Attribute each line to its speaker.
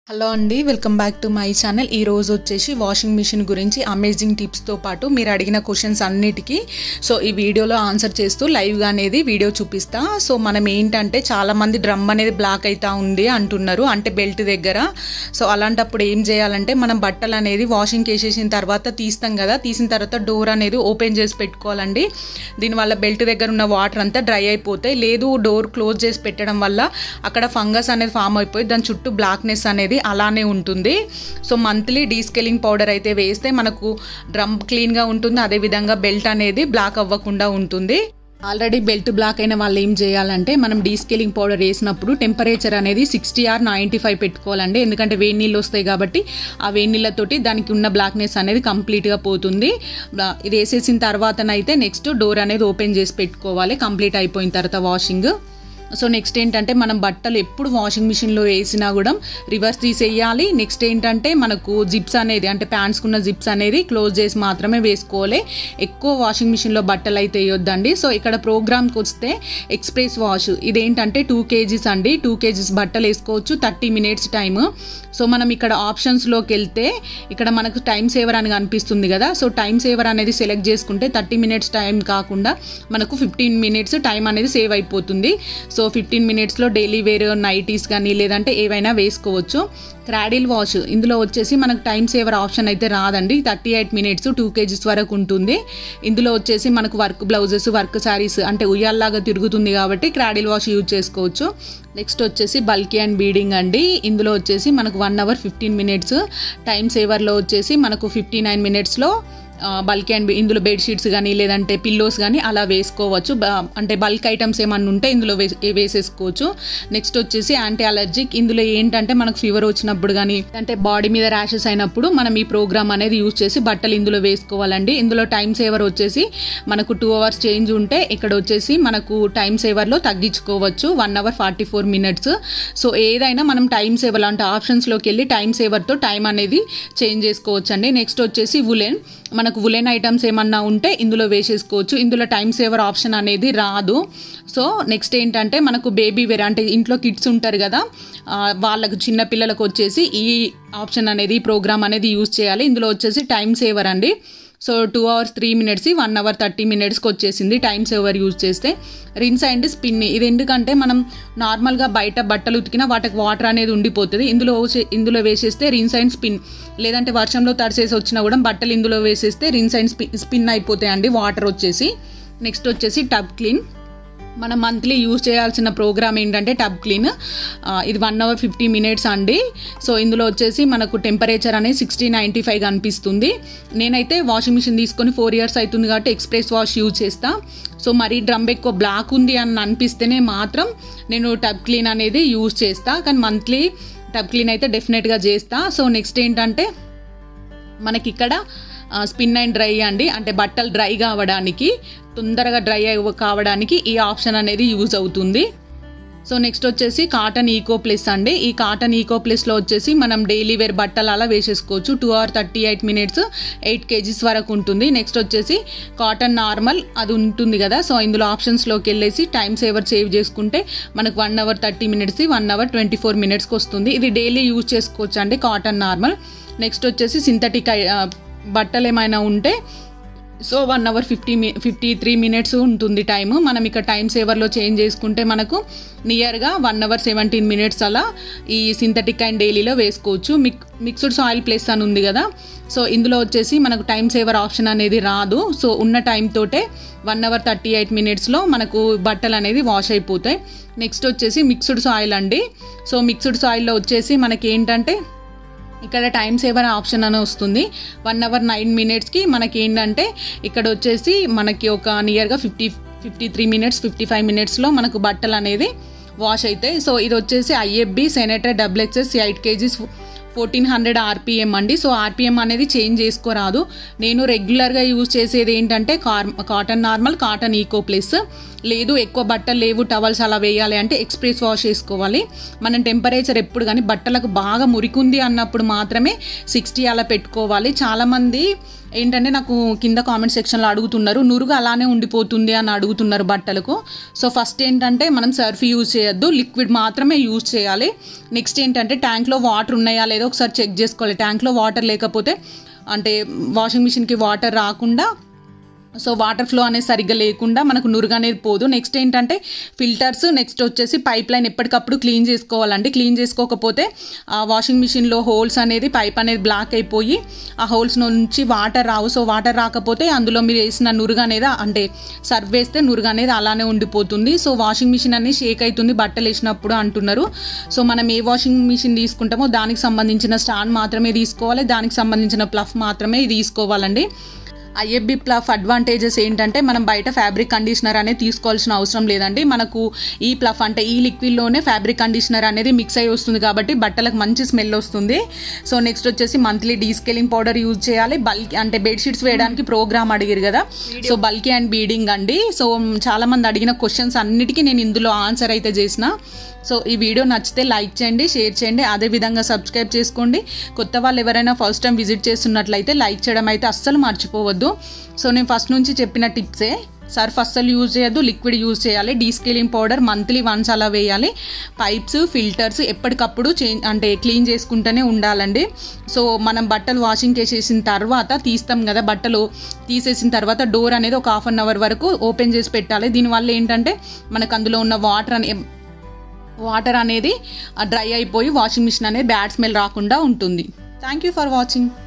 Speaker 1: hello అండి welcome back to my channel ఈ రోజు వచ్చేసి వాషింగ్ మిషన్ గురించి అమేజింగ్ టిప్స్తో పాటు మీరు అడిగిన క్వశ్చన్స్ అన్నిటికీ సో ఈ వీడియోలో ఆన్సర్ చేస్తూ లైవ్గా అనేది వీడియో చూపిస్తా సో మనం ఏంటంటే చాలామంది డ్రమ్ అనేది బ్లాక్ అవుతా ఉంది అంటున్నారు అంటే బెల్ట్ దగ్గర సో అలాంటప్పుడు ఏం చేయాలంటే మనం బట్టలు అనేది వాషింగ్ వేసేసిన తర్వాత తీస్తాం కదా తీసిన తర్వాత డోర్ అనేది ఓపెన్ చేసి పెట్టుకోవాలండి దీనివల్ల బెల్ట్ దగ్గర ఉన్న వాటర్ అంతా డ్రై అయిపోతాయి లేదు డోర్ క్లోజ్ చేసి పెట్టడం వల్ల అక్కడ ఫంగస్ అనేది ఫామ్ అయిపోయి దాని చుట్టూ బ్లాక్నెస్ అనేది అలానే ఉంటుంది సో మంత్లీ డీస్కెలింగ్ పౌడర్ అయితే వేస్తే మనకు డ్రమ్ క్లీన్గా ఉంటుంది అదేవిధంగా బెల్ట్ అనేది బ్లాక్ అవ్వకుండా ఉంటుంది ఆల్రెడీ బెల్ట్ బ్లాక్ అయిన వాళ్ళు ఏం చేయాలంటే మనం డీస్కేలింగ్ పౌడర్ వేసినప్పుడు టెంపరేచర్ అనేది సిక్స్టీ ఆర్ నైంటీ ఫైవ్ పెట్టుకోవాలండి ఎందుకంటే వేడి నీళ్ళు వస్తాయి కాబట్టి ఆ వేడి నీళ్ళతోటి దానికి ఉన్న బ్లాక్నెస్ అనేది కంప్లీట్గా పోతుంది ఇది వేసేసిన తర్వాతనైతే నెక్స్ట్ డోర్ అనేది ఓపెన్ చేసి పెట్టుకోవాలి కంప్లీట్ అయిపోయిన తర్వాత వాషింగ్ సో నెక్స్ట్ ఏంటంటే మనం బట్టలు ఎప్పుడు వాషింగ్ మిషన్లో వేసినా కూడా రివర్స్ తీసేయాలి నెక్స్ట్ ఏంటంటే మనకు జిప్స్ అనేది అంటే ప్యాంట్స్కున్న జిప్స్ అనేది క్లోజ్ చేసి మాత్రమే వేసుకోవాలి ఎక్కువ వాషింగ్ మిషన్లో బట్టలు అయితే వేయొద్దండి సో ఇక్కడ ప్రోగ్రామ్కి వస్తే ఎక్స్ప్రెస్ వాష్ ఇదేంటంటే టూ కేజీస్ అండి టూ కేజీస్ బట్టలు వేసుకోవచ్చు థర్టీ మినిట్స్ టైమ్ సో మనం ఇక్కడ ఆప్షన్స్లోకి వెళ్తే ఇక్కడ మనకు టైం సేవర్ అని కనిపిస్తుంది కదా సో టైం సేవర్ అనేది సెలెక్ట్ చేసుకుంటే థర్టీ మినిట్స్ టైం కాకుండా మనకు ఫిఫ్టీన్ మినిట్స్ టైం అనేది సేవ్ అయిపోతుంది సో ఫిఫ్టీన్ మినిట్స్లో డైలీ వేర్ నైటీస్ కానీ లేదంటే ఏవైనా వేసుకోవచ్చు క్రాడిల్ వాష్ ఇందులో వచ్చేసి మనకు టైం సేవర్ ఆప్షన్ అయితే రాదండి thirty eight minutes two kgs వరకు ఉంటుంది ఇందులో వచ్చేసి మనకు వర్క్ బ్లౌజెస్ వర్క్ శారీస్ అంటే ఉయ్యాల్లాగా తిరుగుతుంది కాబట్టి క్రాడిల్ వాష్ యూజ్ చేసుకోవచ్చు నెక్స్ట్ వచ్చేసి బల్కీ అండ్ బీడింగ్ అండి ఇందులో వచ్చేసి మనకు one hour fifteen minutes time సేవర్లో వచ్చేసి మనకు ఫిఫ్టీ నైన్ మినిట్స్లో బల్క్ అండ్ ఇందులో బెడ్షీట్స్ కానీ లేదంటే పిల్లోస్ కానీ అలా వేసుకోవచ్చు అంటే బల్క్ ఐటమ్స్ ఏమన్నా ఉంటే ఇందులో వేసేసుకోవచ్చు నెక్స్ట్ వచ్చేసి యాంటీ అలర్జిక్ ఇందులో ఏంటంటే మనకు ఫీవర్ వచ్చినప్పుడు కానీ అంటే బాడీ మీద ర్యాషెస్ అయినప్పుడు మనం ఈ ప్రోగ్రామ్ అనేది యూజ్ చేసి బట్టలు ఇందులో వేసుకోవాలండి ఇందులో టైం సేవర్ వచ్చేసి మనకు టూ అవర్స్ చేంజ్ ఉంటే ఇక్కడ వచ్చేసి మనకు టైం సేవర్లో తగ్గించుకోవచ్చు one hour forty four minutes so ఏదైనా మనం టైం సేవర్ అంటే ఆప్షన్స్లోకి వెళ్ళి టైం సేవర్తో టైం అనేది చేంజ్ చేసుకోవచ్చు అండి నెక్స్ట్ వచ్చేసి ఉలెన్ మనకు ఉలెన్ ఐటమ్స్ ఏమన్నా ఉంటే ఇందులో వేసేసుకోవచ్చు ఇందులో టైం సేవర్ ఆప్షన్ అనేది రాదు సో నెక్స్ట్ ఏంటంటే మనకు బేబీ వేర్ అంటే ఇంట్లో కిడ్స్ ఉంటారు కదా వాళ్ళకు చిన్న పిల్లలకు వచ్చేసి ఈ ఆప్షన్ అనేది ప్రోగ్రామ్ అనేది యూజ్ చేయాలి ఇందులో వచ్చేసి టైం సేవర్ అండి so two hours three minutes one hour thirty మినిట్స్కి వచ్చేసింది టైం సేవర్ యూజ్ చేస్తే రిన్స్ అండ్ స్పిన్ ఇది ఎందుకంటే మనం నార్మల్గా బయట బట్టలు ఉతికినా వాటికి వాటర్ అనేది ఉండిపోతుంది ఇందులో ఇందులో వేసేస్తే రిన్స్ అండ్ స్పిన్ లేదంటే వర్షంలో తడిసేసి వచ్చినా కూడా బట్టలు ఇందులో వేసేస్తే రిన్స్ అండ్ స్పిన్ స్పిన్ అయిపోతాయి అండి వాటర్ వచ్చేసి నెక్స్ట్ వచ్చేసి టబ్ క్లీన్ మనం మంత్లీ యూజ్ చేయాల్సిన ప్రోగ్రామ్ ఏంటంటే టబ్ క్లీన్ ఇది వన్ అవర్ ఫిఫ్టీ మినిట్స్ అండి సో ఇందులో వచ్చేసి మనకు టెంపరేచర్ అనేది సిక్స్టీ నైంటీ ఫైవ్ కనిపిస్తుంది నేనైతే వాషింగ్ మిషన్ తీసుకొని ఫోర్ ఇయర్స్ అవుతుంది కాబట్టి ఎక్స్ప్రెస్ వాష్ యూజ్ చేస్తా సో మరీ డ్రమ్ ఎక్కువ బ్లాక్ ఉంది అని అనిపిస్తేనే మాత్రం నేను టబ్ క్లీన్ అనేది యూజ్ చేస్తా కానీ మంత్లీ టబ్ క్లీన్ అయితే డెఫినెట్గా చేస్తా సో నెక్స్ట్ ఏంటంటే మనకి ఇక్కడ స్పిన్ అండ్ డ్రై అండి అంటే బట్టలు డ్రై కావడానికి తొందరగా డ్రై కావడానికి ఈ ఆప్షన్ అనేది యూజ్ అవుతుంది సో నెక్స్ట్ వచ్చేసి కాటన్ ఈకో ప్లస్ అండి ఈ కాటన్ ఈకో ప్లస్లో వచ్చేసి మనం డైలీ వేర్ బట్టలు అలా వేసేసుకోవచ్చు two hour thirty eight minutes eight kgs వరకు ఉంటుంది నెక్స్ట్ వచ్చేసి కాటన్ నార్మల్ అది ఉంటుంది కదా సో ఇందులో ఆప్షన్స్లోకి వెళ్ళేసి టైం సేవర్ సేవ్ చేసుకుంటే మనకు one hour thirty minutes one hour twenty four మినిట్స్కి వస్తుంది ఇది డైలీ యూజ్ చేసుకోవచ్చు అండి కాటన్ నార్మల్ నెక్స్ట్ వచ్చేసి సింథటిక్ బట్టలు ఏమైనా ఉంటే సో వన్ అవర్ ఫిఫ్టీ మీ ఫిఫ్టీ త్రీ మినిట్స్ ఉంటుంది టైము మనం ఇక్కడ టైం సేవర్లో చేంజ్ చేసుకుంటే మనకు నియర్గా వన్ అవర్ సెవెంటీన్ మినిట్స్ అలా ఈ సింథటిక్ అండ్ డైలీలో వేసుకోవచ్చు మిక్ మిక్స్డ్ సాయిల్ ప్లస్ అని ఉంది కదా సో ఇందులో వచ్చేసి మనకు టైం సేవర్ ఆప్షన్ అనేది రాదు సో ఉన్న టైం తోటే వన్ అవర్ థర్టీ ఎయిట్ మినిట్స్లో మనకు బట్టలు అనేది వాష్ అయిపోతాయి నెక్స్ట్ వచ్చేసి మిక్స్డ్ సాయిల్ అండి సో మిక్స్డ్ సాయిల్లో వచ్చేసి మనకి ఏంటంటే ఇక్కడ టైం సేవర్ ఆప్షన్ అని వస్తుంది వన్ అవర్ నైన్ మినిట్స్కి మనకి ఏంటంటే ఇక్కడ వచ్చేసి మనకి ఒక నియర్గా fifty fifty three minutes fifty five మినిట్స్లో మనకు బట్టలు అనేది వాష్ అవుతాయి సో ఇది వచ్చేసి IFB Senator WHS eight kgs fourteen hundred RPM అండి సో ఆర్పిఎం అనేది చేంజ్ చేసుకోరాదు నేను రెగ్యులర్గా యూజ్ చేసేది ఏంటంటే cotton normal cotton eco plus లేదు ఎక్కువ బట్టలు లేవు టవల్స్ అలా వేయాలి అంటే ఎక్స్ప్రెస్ వాష్ చేసుకోవాలి మనం టెంపరేచర్ ఎప్పుడు కానీ బట్టలకు బాగా మురికుంది అన్నప్పుడు మాత్రమే సిక్స్టీ అలా పెట్టుకోవాలి చాలామంది ఏంటంటే నాకు కింద కామెంట్ సెక్షన్లో అడుగుతున్నారు నురుగు అలానే ఉండిపోతుంది అని అడుగుతున్నారు బట్టలకు సో ఫస్ట్ ఏంటంటే మనం సర్ఫ్ యూజ్ చేయొద్దు లిక్విడ్ మాత్రమే యూజ్ చేయాలి నెక్స్ట్ ఏంటంటే ట్యాంక్లో వాటర్ ఉన్నాయా లేదో ఒకసారి చెక్ చేసుకోవాలి ట్యాంక్లో వాటర్ లేకపోతే అంటే వాషింగ్ మిషన్కి వాటర్ రాకుండా సో వాటర్ ఫ్లో అనేది సరిగ్గా లేకుండా మనకు నురుగు అనేది పోదు నెక్స్ట్ ఏంటంటే ఫిల్టర్స్ నెక్స్ట్ వచ్చేసి పైప్ లైన్ ఎప్పటికప్పుడు క్లీన్ చేసుకోవాలండి క్లీన్ చేసుకోకపోతే ఆ వాషింగ్ మిషన్లో హోల్స్ అనేది పైప్ అనేది బ్లాక్ అయిపోయి ఆ హోల్స్ నుంచి వాటర్ రావు సో వాటర్ రాకపోతే అందులో మీరు వేసిన నురుగు అనేది అంటే సర్వ్ వేస్తే నురుగు అనేది అలానే ఉండిపోతుంది సో వాషింగ్ మిషన్ అనేది షేక్ అవుతుంది బట్టలు వేసినప్పుడు అంటున్నారు సో మనం ఏ వాషింగ్ మిషన్ తీసుకుంటామో దానికి సంబంధించిన స్టాండ్ మాత్రమే తీసుకోవాలి దానికి సంబంధించిన ప్లఫ్ మాత్రమే తీసుకోవాలండి ఐఎఫ్బి ప్లఫ్ అడ్వాంటేజెస్ ఏంటంటే మనం బయట ఫ్యాబ్రిక్ కండిషనర్ అనేది తీసుకోవాల్సిన అవసరం లేదండి మనకు ఈ ప్లఫ్ అంటే ఈ లిక్విడ్లోనే ఫ్యాబ్రిక్ కండిషనర్ అనేది మిక్స్ అయి వస్తుంది కాబట్టి బట్టలకు మంచి స్మెల్ వస్తుంది సో నెక్స్ట్ వచ్చేసి మంత్లీ డీస్కేలింగ్ పౌడర్ యూజ్ చేయాలి బల్క్ అంటే బెడ్షీట్స్ వేయడానికి ప్రోగ్రామ్ అడిగారు కదా సో బల్కీ అండ్ బీడింగ్ అండి సో చాలా మంది అడిగిన క్వశ్చన్స్ అన్నిటికీ నేను ఇందులో ఆన్సర్ అయితే చేసిన సో ఈ వీడియో నచ్చితే లైక్ చేయండి షేర్ చేయండి అదేవిధంగా సబ్స్క్రైబ్ చేసుకోండి కొత్త వాళ్ళు ఎవరైనా ఫస్ట్ టైం విజిట్ చేస్తున్నట్లయితే లైక్ చేయడం అయితే అస్సలు మర్చిపోవద్దు సో నేను ఫస్ట్ నుంచి చెప్పిన టిప్సే సర్ఫ్ అస్సలు యూజ్ చేయొద్దు లిక్విడ్ యూజ్ చేయాలి డీస్కేలింగ్ పౌడర్ మంత్లీ వన్స్ అలా వేయాలి పైప్స్ ఫిల్టర్స్ ఎప్పటికప్పుడు చేంజ్ అంటే క్లీన్ చేసుకుంటూనే ఉండాలండి సో మనం బట్టలు వాషింగ్ వేసేసిన తర్వాత తీస్తాం కదా బట్టలు తీసేసిన తర్వాత డోర్ అనేది ఒక హాఫ్ అన్ అవర్ వరకు ఓపెన్ చేసి పెట్టాలి దీనివల్ల ఏంటంటే మనకు అందులో ఉన్న వాటర్ అనే వాటర్ అనేది డ్రై అయిపోయి వాషింగ్ మిషన్ అనేది బ్యాడ్ స్మెల్ రాకుండా ఉంటుంది థ్యాంక్ యూ ఫర్ వాచింగ్